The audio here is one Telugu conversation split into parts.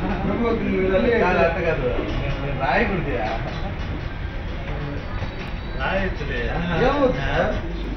కాదు అట్ట కాదు నేను రాయకూడదు రాయొచ్చులే ఏమవుతుంది సార్?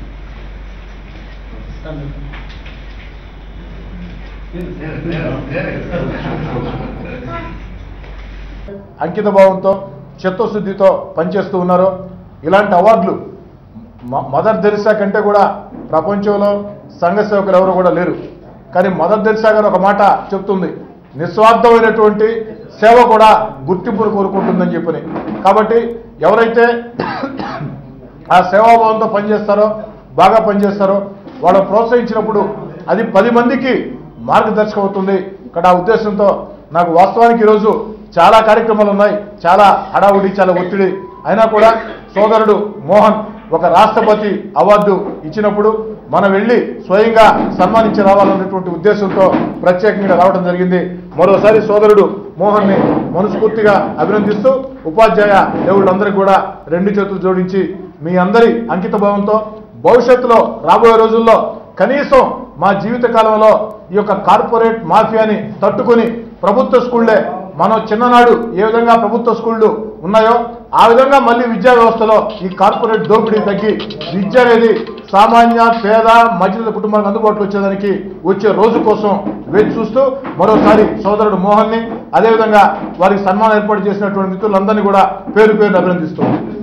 అంకిత భావంతో చిత్తశుద్ధితో పనిచేస్తూ ఉన్నారో ఇలాంటి అవార్డులు మ- మదర్ తెరిసా కంటే కూడా ప్రపంచంలో సంఘ సేవకులు ఎవరు కూడా లేరు కానీ మదర్ తెరిసా గారు ఒక మాట చెప్తుంది నిస్వార్థమైనటువంటి సేవ కూడా గుర్తింపును కోరుకుంటుందని చెప్పని కాబట్టి ఎవరైతే ఆ సేవాభావంతో పనిచేస్తారో బాగా పనిచేస్తారో వాళ్ళని ప్రోత్సహించినప్పుడు అది పది మందికి మార్గదర్శకం అవుతుంది ఇక్కడ ఆ ఉద్దేశంతో నాకు వాస్తవానికి ఈరోజు చాలా కార్యక్రమాలు ఉన్నాయి చాలా హడావుడి చాలా ఒత్తిడి అయినా కూడా సోదరుడు మోహన్ ఒక రాష్ట్రపతి అవార్డు ఇచ్చినప్పుడు మనం వెళ్ళి స్వయంగా సన్మానించి రావాలన్నటువంటి ఉద్దేశంతో ప్రత్యేకంగా రావడం జరిగింది మరోసారి సోదరుడు మోహన్ని మనస్ఫూర్తిగా అభినందిస్తూ ఉపాధ్యాయ దేవుళ్ళందరికీ కూడా రెండు చేతులు జోడించి మీ అందరి అంకిత భావంతో భవిష్యత్తులో రాబోయే రోజుల్లో కనీసం మా జీవిత కాలంలో ఈ యొక్క కార్పొరేట్ మాఫియాని తట్టుకొని ప్రభుత్వ స్కూళ్ళే మనం చిన్ననాడు ఏ విధంగా ప్రభుత్వ స్కూళ్ళు ఉన్నాయో ఆ విధంగా మళ్ళీ విద్యా వ్యవస్థలో ఈ కార్పొరేట్ దోపిడీ తగ్గి విద్య అనేది సామాన్య పేద మధ్యతర కుటుంబానికి అందుబాటులో వచ్చేదానికి వచ్చే రోజు కోసం వేచి చూస్తూ మరోసారి సోదరుడు మోహన్ని అదేవిధంగా వారికి సన్మానం ఏర్పాటు చేసినటువంటి మిత్రులందరినీ కూడా పేరు పేరును అభినందిస్తున్నాం